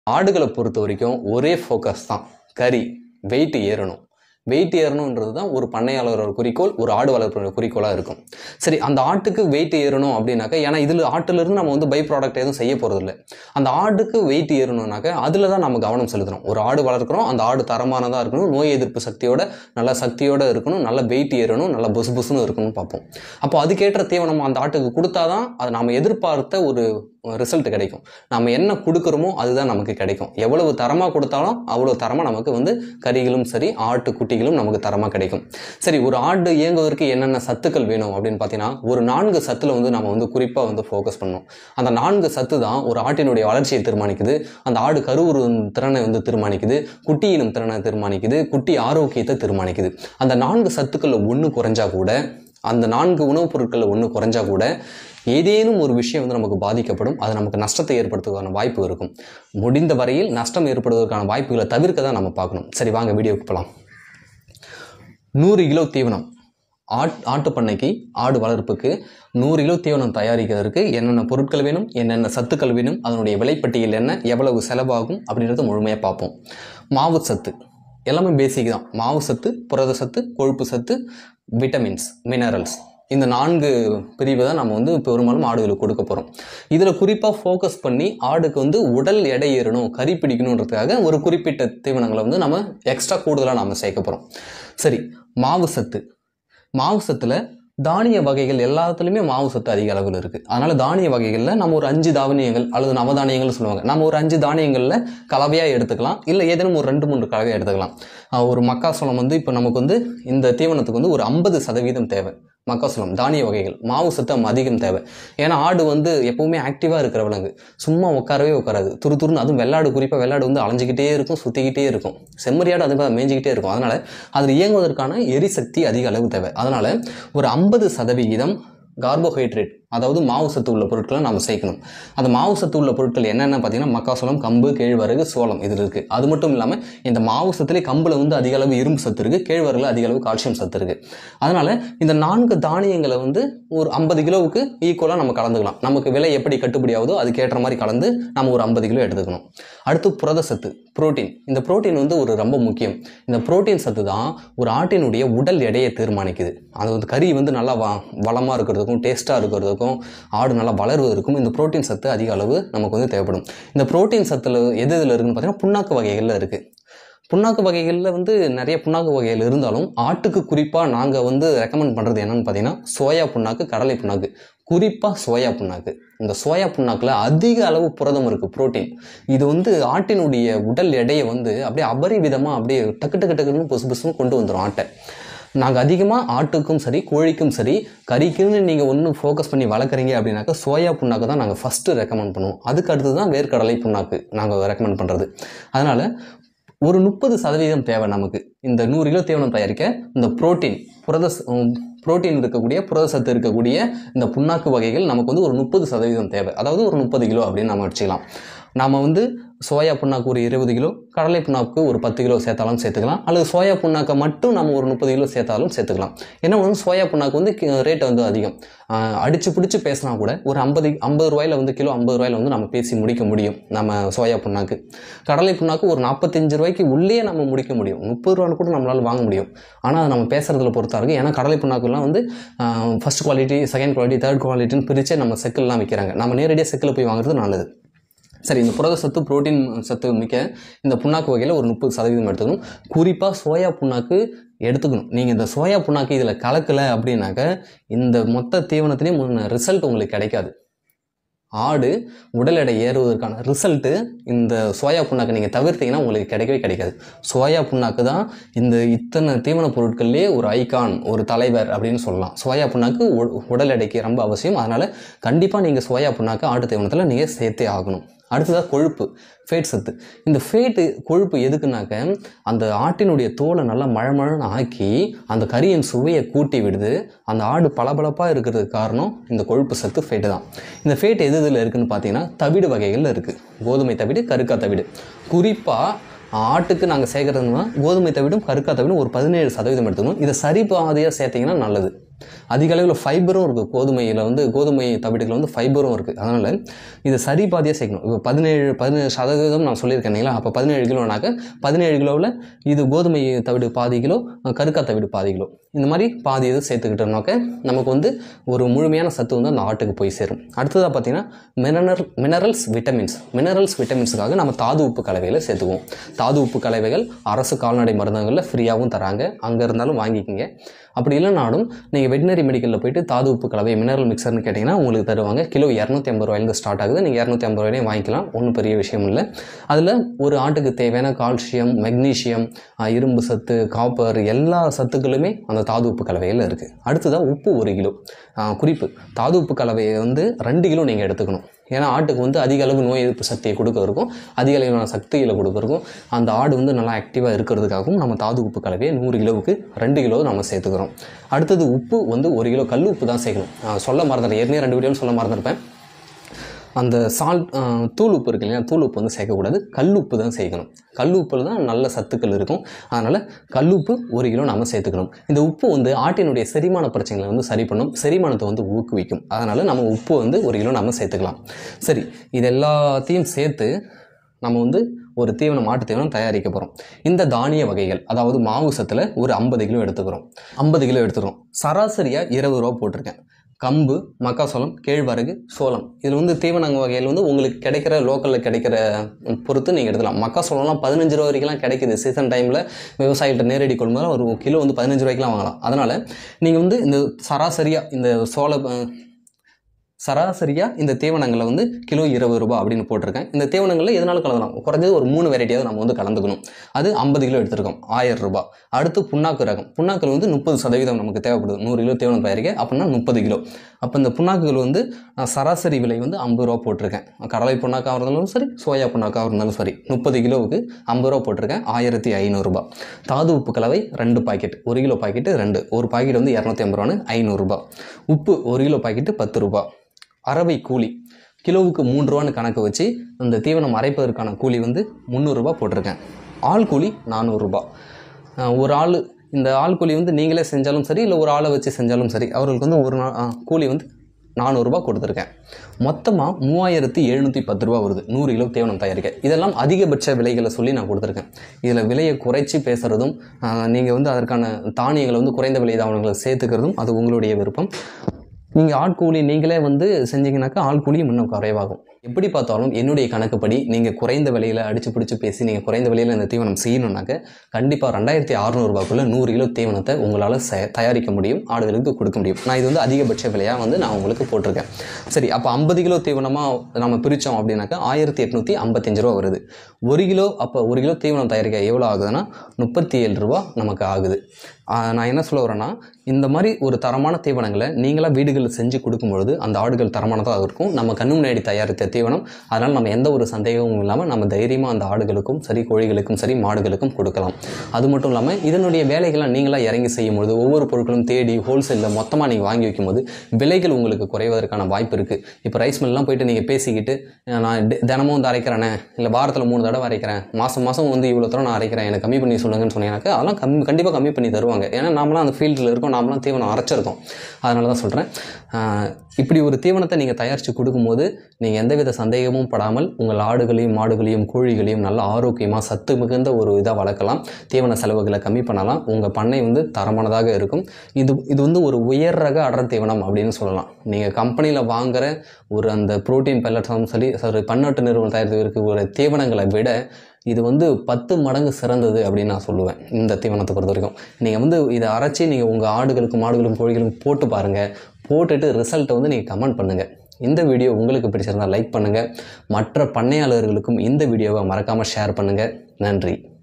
ஆடுகளை பொறுத்த வரைக்கும் ஒரே ஃபோக்கஸ் தான் கறி வெயிட் ஏறணும் வெயிட் ஏறணுன்றது தான் ஒரு பண்ணையாளரோட குறிக்கோள் ஒரு ஆடு வளர்ப்போட குறிக்கோளாக இருக்கும் சரி அந்த ஆட்டுக்கு வெயிட் ஏறணும் அப்படின்னாக்கா ஏன்னா இதில் ஆட்டிலிருந்து நம்ம வந்து பை ப்ராடக்ட் எதுவும் செய்ய போகிறதில்ல அந்த ஆடுக்கு வெயிட் ஏறணும்னாக்கா அதில் தான் நம்ம கவனம் செலுத்தணும் ஒரு ஆடு வளர்க்குறோம் அந்த ஆடு தரமானதாக இருக்கணும் நோய் எதிர்ப்பு சக்தியோட நல்ல சக்தியோட இருக்கணும் நல்ல வெயிட் ஏறணும் நல்ல புசு புசுன்னு இருக்கணும்னு பார்ப்போம் அப்போ அதுக்கேற்ற தீவனம் அந்த ஆட்டுக்கு கொடுத்தாதான் அது நாம் எதிர்பார்த்த ஒரு ரிசல்ட் கிடைக்கும் நம்ம என்ன கொடுக்குறோமோ அதுதான் நமக்கு கிடைக்கும் எவ்வளவு தரமாக கொடுத்தாலும் அவ்வளோ தரமாக நமக்கு வந்து கறிகளும் சரி ஆட்டு குட்டிகளும் நமக்கு தரமாக கிடைக்கும் சரி ஒரு ஆடு இயங்குவதற்கு என்னென்ன சத்துக்கள் வேணும் அப்படின்னு பார்த்தீங்கன்னா ஒரு நான்கு சத்தில் வந்து நம்ம வந்து குறிப்பாக வந்து ஃபோக்கஸ் பண்ணணும் அந்த நான்கு சத்து தான் ஒரு ஆட்டினுடைய வளர்ச்சியை தீர்மானிக்குது அந்த ஆடு கருவுறும் திறனை வந்து தீர்மானிக்குது குட்டியினும் திறனை தீர்மானிக்குது குட்டி ஆரோக்கியத்தை தீர்மானிக்குது அந்த நான்கு சத்துக்களில் ஒன்று குறைஞ்சா கூட அந்த நான்கு உணவுப் பொருட்களில் ஒன்று குறைஞ்சா கூட ஏதேனும் ஒரு விஷயம் வந்து நமக்கு பாதிக்கப்படும் அது நமக்கு நஷ்டத்தை ஏற்படுத்துவதற்கான வாய்ப்பு இருக்கும் முடிந்த வரையில் நஷ்டம் ஏற்படுவதற்கான வாய்ப்புகளை தவிர்க்க தான் நம்ம பார்க்கணும் சரி வாங்க வீடியோக்கு போகலாம் நூறு கிலோ தீவனம் ஆட் ஆட்டு பண்ணைக்கு ஆடு வளர்ப்புக்கு நூறு கிலோ தீவனம் தயாரிக்கிறதுக்கு என்னென்ன பொருட்கள் வேணும் என்னென்ன சத்துக்கள் வேணும் அதனுடைய விலைப்பட்டியல் என்ன எவ்வளவு செலவாகும் அப்படின்றத முழுமையாக பார்ப்போம் மாவு சத்து எல்லாமே பேசிக் தான் மாவு சத்து புரத சத்து கொழுப்பு சத்து விட்டமின்ஸ் மினரல்ஸ் இந்த நான்கு பிரிவு தான் நம்ம வந்து பெரும்பாலும் ஆடுகளுக்கு கொடுக்க போகிறோம் இதில் குறிப்பாக ஃபோக்கஸ் பண்ணி ஆடுக்கு வந்து உடல் எடை ஏறணும் கறி பிடிக்கணுன்றதுக்காக ஒரு குறிப்பிட்ட தீவனங்களை வந்து நம்ம எக்ஸ்ட்ரா கூடுதலாக நம்ம சேர்க்க போகிறோம் சரி மாவு சத்து மாவு சத்தில் தானிய வகைகள் எல்லாத்துலேயுமே மாவு சத்து அதிக அளவில் இருக்குது அதனால் தானிய வகைகளில் நம்ம ஒரு அஞ்சு தானியங்கள் அல்லது நவதானியங்கள் சொல்லுவாங்க நம்ம ஒரு அஞ்சு தானியங்களில் கலவையாக எடுத்துக்கலாம் இல்லை ஏதேனும் ஒரு ரெண்டு மூன்று கலவையாக எடுத்துக்கலாம் ஆஹ் ஒரு மக்காசோளம் வந்து இப்போ நமக்கு வந்து இந்த தீவனத்துக்கு வந்து ஒரு ஐம்பது சதவீதம் தேவை மக்காசோளம் தானிய வகைகள் மாவு சத்தம் அதிகம் தேவை ஏன்னா ஆடு வந்து எப்பவுமே ஆக்டிவாக இருக்கிற விலங்கு சும்மா உட்காரவே உட்காராது துரு துருன்னு அதுவும் வெள்ளாடு குறிப்பாக வெள்ளாடு வந்து அலைஞ்சிக்கிட்டே இருக்கும் சுற்றிக்கிட்டே இருக்கும் செம்மறியாடு அது மாதிரி மேய்ஞ்சிக்கிட்டே இருக்கும் அதனால் அதில் இயங்குவதற்கான எரிசக்தி அதிக அளவு தேவை அதனால் ஒரு ஐம்பது சதவிகிதம் கார்போஹைட்ரேட் அதாவது மாவு சத்து உள்ள பொருட்களை நம்ம சேர்க்கணும் அந்த மாவு சத்து உள்ள பொருட்கள் என்னென்ன பார்த்தீங்கன்னா மக்காசோளம் கம்பு கேழ்வரகு சோளம் இதில் இருக்குது அது மட்டும் இல்லாமல் இந்த மாவு சத்துலேயே கம்பில் வந்து அதிக அளவு இரும்பு சத்து இருக்குது கேழ்வரகுல அதிக அளவு கால்சியம் சத்து இருக்குது அதனால் இந்த நான்கு தானியங்களை வந்து ஒரு ஐம்பது கிலோவுக்கு ஈக்குவலாக நம்ம கலந்துக்கலாம் நமக்கு விலை எப்படி கட்டுப்படி ஆகுதோ அதுக்கேற்ற மாதிரி கலந்து நம்ம ஒரு ஐம்பது கிலோ எடுத்துக்கணும் அடுத்து புரத சத்து புரோட்டீன் இந்த புரோட்டீன் வந்து ஒரு ரொம்ப முக்கியம் இந்த புரோட்டீன் சத்து தான் ஒரு ஆட்டினுடைய உடல் எடையை தீர்மானிக்குது அது வந்து கறி வந்து நல்லா வ வளமாக இருக்கிறதுக்கும் டேஸ்ட்டாக இருக்கிறதுக்கும் ஆடு நல்லா வளருவதற்கும் இந்த புரோட்டீன் சத்து அதிக அளவு நமக்கு வந்து தேவைப்படும் இந்த புரோட்டீன் சத்தில் எது இதில் இருக்குன்னு பார்த்தீங்கன்னா புண்ணாக்கு வகைகளில் இருக்குது புண்ணாக்கு வகைகளில் வந்து நிறைய புண்ணாக்கு வகைகள் இருந்தாலும் ஆட்டுக்கு குறிப்பாக நாங்கள் வந்து ரெக்கமெண்ட் பண்ணுறது என்னன்னு பார்த்தீங்கன்னா சோயா புண்ணாக்கு கடலை புண்ணாக்கு குறிப்பாக சோயா புண்ணாக்கு இந்த சோயா புண்ணாக்கில் அதிக அளவு புரதம் இருக்குது புரோட்டீன் இது வந்து ஆட்டினுடைய உடல் எடையை வந்து அப்படியே அபரிவிதமாக அப்படியே டக்கு டக்கு டக்குன்னு பொசு பொசுன்னு கொண்டு வந்துடும் ஆட்டை நாங்கள் அதிகமாக ஆட்டுக்கும் சரி கோழிக்கும் சரி கறிக்குன்னு நீங்கள் ஒன்றும் ஃபோக்கஸ் பண்ணி வளர்க்குறீங்க அப்படின்னாக்கா சோயா புண்ணாக்கு தான் நாங்கள் ஃபஸ்ட்டு ரெக்கமெண்ட் பண்ணுவோம் அதுக்கு அடுத்து தான் வேர்க்கடலை புண்ணாக்கு நாங்கள் ரெக்கமெண்ட் பண்ணுறது அதனால் ஒரு முப்பது சதவீதம் தேவை நமக்கு இந்த நூறு கிலோ தீவனம் தயாரிக்க இந்த புரோட்டீன் புரத புரோட்டீன் இருக்கக்கூடிய புரத சத்து இருக்கக்கூடிய இந்த புண்ணாக்கு வகைகள் நமக்கு வந்து ஒரு முப்பது சதவீதம் தேவை அதாவது ஒரு முப்பது கிலோ அப்படின்னு நம்ம வச்சுக்கலாம் நாம் வந்து சோயா புண்ணாக்கு ஒரு இருபது கிலோ கடலை புண்ணாக்கு ஒரு பத்து கிலோ சேர்த்தாலும் சேர்த்துக்கலாம் அல்லது சோயா புண்ணாக்கை மட்டும் நம்ம ஒரு முப்பது கிலோ சேர்த்தாலும் சேர்த்துக்கலாம் ஏன்னா வந்து சோயா புண்ணாக்கு வந்து ரேட் வந்து அதிகம் ஆஹ் அடிச்சு பிடிச்சி பேசினா கூட ஒரு ஐம்பது ஐம்பது ரூபாயில வந்து கிலோ ஐம்பது ரூபாயில வந்து நம்ம பேசி முடிக்க முடியும் நம்ம சோயா புண்ணாக்கு கடலை புண்ணாக்கு ஒரு நாற்பத்தஞ்சு ரூபாய்க்கு உள்ளே நம்ம முடிக்க முடியும் முப்பது ரூபான்னு கூட நம்மளால் வாங்க முடியும் ஆனால் அது நம்ம பேசுறதுல பொறுத்தா இருக்கு ஏன்னா கடலை புண்ணாக்குலாம் வந்து first quality second quality third குவாலிட்டின்னு பிரிச்சே நம்ம செக்கில்லாம் விற்கிறாங்க நம்ம நேரடியாக செக்கில் போய் வாங்குறது நல்லது சரி இந்த புரத சத்து புரோட்டீன் சத்து மிக்க இந்த புண்ணாக்கு வகையில் ஒரு முப்பது சதவீதம் எடுத்துக்கணும் குறிப்பாக சோயா புண்ணாக்கு எடுத்துக்கணும் நீங்கள் இந்த சோயா புண்ணாக்கு இதில் கலக்கலை அப்படின்னாக்க இந்த மொத்த தீவனத்துலேயும் ரிசல்ட் உங்களுக்கு கிடைக்காது ஆடு உடல் எடை ஏறுவதற்கான ரிசல்ட்டு இந்த சோயா புண்ணாக்கு நீங்கள் தவிர்த்தீங்கன்னா உங்களுக்கு கிடைக்கவே கிடைக்காது சோயா புண்ணாக்கு தான் இந்த இத்தனை தீவன பொருட்கள்லேயே ஒரு ஐகான் ஒரு தலைவர் அப்படின்னு சொல்லலாம் சோயா புண்ணாக்கு உ- உடல் எடைக்கு ரொம்ப அவசியம் அதனால் கண்டிப்பாக நீங்கள் சோயா புண்ணாக்கு ஆட்டு தீவனத்தில் நீங்கள் சேர்த்தே ஆகணும் அடுத்ததாக கொழுப்பு ஃபேட் சத்து இந்த ஃபேட்டு கொழுப்பு எதுக்குனாக்க அந்த ஆட்டினுடைய தோலை நல்லா மழமழன்னு ஆக்கி அந்த கறியின் சுவையை கூட்டி விடுது அந்த ஆடு பளபளப்பாக இருக்கிறதுக்கு காரணம் இந்த கொழுப்பு சத்து ஃபேட்டு தான் இந்த ஃபேட் எது இதில் இருக்குன்னு பார்த்தீங்கன்னா தவிடு வகைகளில் இருக்குது கோதுமை தவிடு கருக்கா தவிடு குறிப்பாக ஆட்டுக்கு நாங்கள் சேர்க்கறதுனா கோதுமை தவிடும் கருக்கா தவிடும் ஒரு பதினேழு சதவீதம் எடுத்துக்கணும் இதை சரி பாதியாக சேர்த்தீங்கன்னா நல்லது அதிக அளவில் ஃபைபரும் இருக்குது கோதுமையில் வந்து கோதுமை தவிடுகள் வந்து ஃபைபரும் இருக்குது அதனால் இது சரி பாதியாக சேர்க்கணும் இப்போ பதினேழு பதினேழு சதவீதம் நான் சொல்லியிருக்கேன் இல்லைங்களா அப்போ பதினேழு கிலோனாக்க பதினேழு கிலோவில் இது கோதுமை தவிடு பாதி கிலோ கருக்கா தவிடு பாதி கிலோ இந்த மாதிரி பாதி இது சேர்த்துக்கிட்டோம்னாக்க நமக்கு வந்து ஒரு முழுமையான சத்து வந்து அந்த ஆட்டுக்கு போய் சேரும் அடுத்ததாக பார்த்தீங்கன்னா மினரல் மினரல்ஸ் விட்டமின்ஸ் மினரல்ஸ் விட்டமின்ஸுக்காக நம்ம தாது உப்பு கலவையில் சேர்த்துக்குவோம் தாது உப்பு கலவைகள் அரசு கால்நடை மருந்தகங்களில் ஃப்ரீயாகவும் தராங்க அங்கே இருந்தாலும் வாங்கிக்கோங்க அப்படி இல்லைனாலும் நீங்கள் வெட்டினரி மெடிக்கலில் போயிட்டு தாது உப்பு கலவை மினரல் மிக்சர்னு கேட்டிங்கன்னா உங்களுக்கு தருவாங்க கிலோ இரநூத்தி ஐம்பது ரூபாயிலேருந்து ஸ்டார்ட் ஆகுது நீங்கள் இரநூத்தி ஐம்பது ரூபாயிலே வாங்கிக்கலாம் ஒன்றும் பெரிய விஷயம் இல்லை அதில் ஒரு ஆட்டுக்கு தேவையான கால்சியம் மெக்னீஷியம் ஆஹ், இரும்பு சத்து காப்பர் எல்லா சத்துக்களுமே அந்த தாது உப்பு கலவையில் இருக்குது அடுத்ததாக உப்பு ஒரு கிலோ ஆஹ், குறிப்பு தாது உப்பு கலவையை வந்து ரெண்டு கிலோ நீங்கள் எடுத்துக்கணும் ஏன்னா ஆட்டுக்கு வந்து அதிக அளவு நோய் எதிர்ப்பு சக்தியை கொடுக்க இருக்கும் அதிக அளவிலான சக்திகளை கொடுக்க இருக்கும் அந்த ஆடு வந்து நல்லா ஆக்டிவாக இருக்கிறதுக்காகவும் நம்ம தாது உப்பு கலவையை நூறு கிலோவுக்கு ரெண்டு கிலோ நம்ம சேர்த்துக்கிறோம் அடுத்தது உப்பு வந்து ஒரு கிலோ கல் உப்பு தான் சேர்க்கணும் ஆஹ் சொல்ல மறந்துட்டேன் ஏற்கனவே ரெண்டு வீடியோவில் சொல்ல மறந்துருப்பேன் அந்த சால்ட் தூள் உப்பு இருக்கு இல்லையா தூள் உப்பு வந்து சேர்க்கக்கூடாது கல் உப்பு தான் சேர்க்கணும் கல் உப்பில் தான் நல்ல சத்துக்கள் இருக்கும் அதனால் கல் உப்பு ஒரு கிலோ நம்ம சேர்த்துக்கணும் இந்த உப்பு வந்து ஆட்டினுடைய செரிமான பிரச்சனைகளை வந்து சரி பண்ணும் செரிமானத்தை வந்து ஊக்குவிக்கும் அதனால் நம்ம உப்பு வந்து ஒரு கிலோ நம்ம சேர்த்துக்கலாம் சரி இது எல்லாத்தையும் சேர்த்து நம்ம வந்து ஒரு தீவனம் மாட்டு தீவனம் தயாரிக்க போகிறோம் இந்த தானிய வகைகள் அதாவது மாவு சத்தில் ஒரு ஐம்பது கிலோ எடுத்துக்கிறோம் ஐம்பது கிலோ எடுத்துக்கிறோம் சராசரியாக இருபது ரூபா போட்டிருக்கேன் கம்பு மக்காசோளம் கேழ்வரகு சோளம் இதில் வந்து தீவன வகையில் வந்து உங்களுக்கு கிடைக்கிற லோக்கலில் கிடைக்கிற பொறுத்து நீங்கள் எடுக்கலாம் மக்காசோளம்லாம் பதினஞ்சு ரூபா வரைக்கும்லாம் கிடைக்குது சீசன் டைமில் விவசாயிகிட்ட நேரடி கொள்முதல் ஒரு கிலோ வந்து பதினஞ்சு ரூபாய்க்குலாம் வாங்கலாம் அதனால் நீங்கள் வந்து இந்த சராசரியாக இந்த சோள அஹ், சராசரியாக இந்த தீவனங்களை வந்து கிலோ இருபது ரூபாய் அப்படின்னு போட்டிருக்கேன் இந்த தீவனங்களில் எதனாலும் கலந்தலாம் குறைஞ்சது ஒரு மூணு வெரைட்டியாவது நம்ம வந்து கலந்துக்கணும் அது ஐம்பது கிலோ எடுத்திருக்கோம் ஆயிரம் ரூபாய் அடுத்து புண்ணாக்கு ரகம் புண்ணாக்கில் வந்து முப்பது சதவீதம் நமக்கு தேவைப்படுது நூறு கிலோ தீவனம் தயாரிக்க அப்படின்னா முப்பது கிலோ அப்போ இந்த புண்ணாக்குகள் வந்து அஹ், சராசரி விலை வந்து ஐம்பது ரூபா போட்டிருக்கேன் கடலை புண்ணாக்காக இருந்தாலும் சரி சோயா புண்ணாக்காக இருந்தாலும் சரி முப்பது கிலோவுக்கு ஐம்பது ரூபா போட்டிருக்கேன் ஆயிரத்தி ஐநூறுரூபா தாது உப்பு கலவை ரெண்டு பாக்கெட் ஒரு கிலோ பாக்கெட்டு ரெண்டு ஒரு பாக்கெட் வந்து இரநூத்தி ஐம்பது ரூபான்னு ஐநூறுரூபா உப்பு ஒரு கிலோ பாக்கெட்டு பத்து ரூபா அரவை கூலி கிலோவுக்கு மூன்று ரூபான்னு கணக்கு வச்சு அந்த தீவனம் அரைப்பதற்கான கூலி வந்து முந்நூறுரூபா போட்டிருக்கேன் ஆள் கூலி நானூறுரூபா அஹ் ஒரு ஆள் இந்த ஆள் கூலி வந்து நீங்களே செஞ்சாலும் சரி இல்லை ஒரு ஆளை வச்சு செஞ்சாலும் சரி அவர்களுக்கு வந்து ஒரு நாள் அஹ், கூலி வந்து நானூறுரூபா கொடுத்துருக்கேன் மொத்தமாக மூவாயிரத்தி எழுநூற்றி பத்து ரூபா வருது நூறு கிலோ தேவனம் தயாரிக்க இதெல்லாம் அதிகபட்ச விலைகளை சொல்லி நான் கொடுத்துருக்கேன் இதில் விலையை குறைச்சி பேசுகிறதும் நீங்கள் வந்து அதற்கான தானியங்களை வந்து குறைந்த விலை தாவணங்களை சேர்த்துக்கிறதும் அது உங்களுடைய விருப்பம் நீங்கள் ஆட்கூலி நீங்களே வந்து செஞ்சீங்கன்னாக்கா ஆள்கூலியும் இன்னும் குறைவாகும் எப்படி பார்த்தாலும் என்னுடைய கணக்குப்படி நீங்கள் குறைந்த விலையில் அடிச்சு பிடிச்சி பேசி நீங்கள் குறைந்த விலையில் இந்த தீவனம் செய்யணும்னாக்க கண்டிப்பாக ரெண்டாயிரத்தி அறநூறுபாக்குள்ளே நூறு கிலோ தீவனத்தை உங்களால் செ தயாரிக்க முடியும் ஆடுகளுக்கு கொடுக்க முடியும் நான் இது வந்து அதிகபட்ச விலையாக வந்து நான் உங்களுக்கு போட்டிருக்கேன் சரி அப்போ ஐம்பது கிலோ தீவனமாக நம்ம பிரித்தோம் அப்படின்னாக்கா ஆயிரத்தி எட்நூற்றி ஐம்பத்தஞ்சு ரூபா வருது ஒரு கிலோ அப்போ ஒரு கிலோ தீவனம் தயாரிக்க எவ்வளோ ஆகுதுன்னா முப்பத்தி ஏழு ரூபா நமக்கு ஆகுது ஆஹ் நான் என்ன சொல்ல வரேன்னா இந்த மாதிரி ஒரு தரமான தீவனங்களை நீங்களாக வீடுகளில் செஞ்சு கொடுக்கும்பொழுது அந்த ஆடுகள் தரமானதாக இருக்கும் நம்ம கண்ணு முன்னாடி தயாரித்த தீவனம் அதனால் நம்ம எந்த ஒரு சந்தேகமும் இல்லாமல் நம்ம தைரியமாக அந்த ஆடுகளுக்கும் சரி கோழிகளுக்கும் சரி மாடுகளுக்கும் கொடுக்கலாம் அது மட்டும் இல்லாமல் இதனுடைய வேலைகளை நீங்களாக இறங்கி செய்யும்பொழுது ஒவ்வொரு பொருட்களும் தேடி ஹோல்சேலில் மொத்தமாக நீங்கள் வாங்கி வைக்கும்போது விலைகள் உங்களுக்கு குறைவதற்கான வாய்ப்பு இருக்குது இப்போ ரைஸ் மில்லாம் போயிட்டு நீங்கள் பேசிக்கிட்டு அஹ் நான் தி- தினமும் வந்து அரைக்கிறேனே இல்லை வாரத்தில் மூணு தடவை அரைக்கிறேன் மாதம் மாதம் வந்து இவ்வளோ தூரம் நான் அரைக்கிறேன் எனக்கு கம்மி பண்ணி சொல்லுங்கன்னு சொன்னீங்கன்னாக்கா அதெல்லாம் கம்மி கண்டிப்பாக கம்மி பண்ணி தருவாங்க ஏன்னா நாமலாம் அந்த ஃபீல்டில் இருக்கோம் நாமலாம் தீவனம் அரைச்சிருக்கோம் அதனால தான் சொல்கிறேன் இப்படி ஒரு தீவனத்தை நீங்கள் தயாரித்து கொடுக்கும்போது நீங்கள் எந்தவித சந்தேகமும் படாமல் உங்கள் ஆடுகளையும் மாடுகளையும் கோழிகளையும் நல்ல ஆரோக்கியமாக சத்து மிகுந்த ஒரு இதாக வளர்க்கலாம் தீவன செலவுகளை கம்மி பண்ணலாம் உங்கள் பண்ணை வந்து தரமானதாக இருக்கும் இது இது வந்து ஒரு உயர் ரக அடர் தீவனம் அப்படின்னு சொல்லலாம் நீங்கள் கம்பெனியில் வாங்குற ஒரு அந்த புரோட்டீன் பெல்லட்ஸும் சரி சாரி பன்னாட்டு நிறுவனம் தயாரித்து இருக்கக்கூடிய தீவனங்களை விட இது வந்து பத்து மடங்கு சிறந்தது அப்படின்னு நான் சொல்லுவேன் இந்த தீவனத்தை பொறுத்த வரைக்கும் நீங்கள் வந்து இதை அரைச்சி நீங்கள் உங்கள் ஆடுகளுக்கும் மாடுகளுக்கும் கோழிகளுக்கும் போட்டு பாருங்கள் போட்டுட்டு ரிசல்ட்டை வந்து நீங்கள் கமெண்ட் பண்ணுங்கள் இந்த வீடியோ உங்களுக்கு பிடிச்சிருந்தா லைக் பண்ணுங்கள் மற்ற பண்ணையாளர்களுக்கும் இந்த வீடியோவை மறக்காமல் ஷேர் பண்ணுங்கள் நன்றி